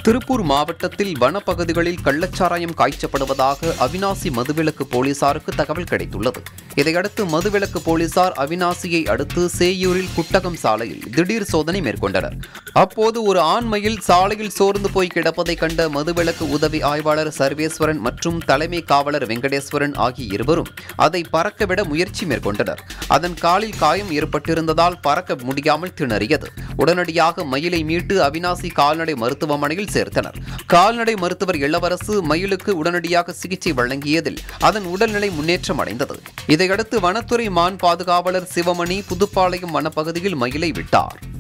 திருப்பூர் மாவட்டத்தில் வனப்பகுதிகளில் கள்ளச்சாராயம் காய்ச்சப்படுவதாக அவினாசி மதுவிலக்கு போலீசாருக்கு தகவல் கிடைத்துள்ளது இதையடுத்து மதுவிலக்கு போலீசார் அவினாசியை அடுத்து சேயூரில் குட்டகம் சாலையில் திடீர் சோதனை மேற்கொண்டனர் அப்போது ஒரு ஆண்மையில் சாலையில் சோர்ந்து போய் கிடப்பதை கண்ட மதுவிலக்கு உதவி ஆய்வாளர் சர்வேஸ்வரன் மற்றும் தலைமை காவலர் வெங்கடேஸ்வரன் ஆகிய இருவரும் அதை பறக்கவிட முயற்சி மேற்கொண்டனர் அதன் காலில் காயம் ஏற்பட்டிருந்ததால் பறக்க முடியாமல் திணறியது உடனடியாக மயிலை மீட்டு அவினாசி கால்நடை மருத்துவமனையில் சேர்த்தனர் கால்நடை மருத்துவர் இளவரசு மயிலுக்கு உடனடியாக சிகிச்சை வழங்கியதில் அதன் உடல்நிலை முன்னேற்றம் அடைந்தது இதையடுத்து வனத்துறை மான் பாதுகாவலர் சிவமணி புதுப்பாளையம் வனப்பகுதியில் மயிலை விட்டார்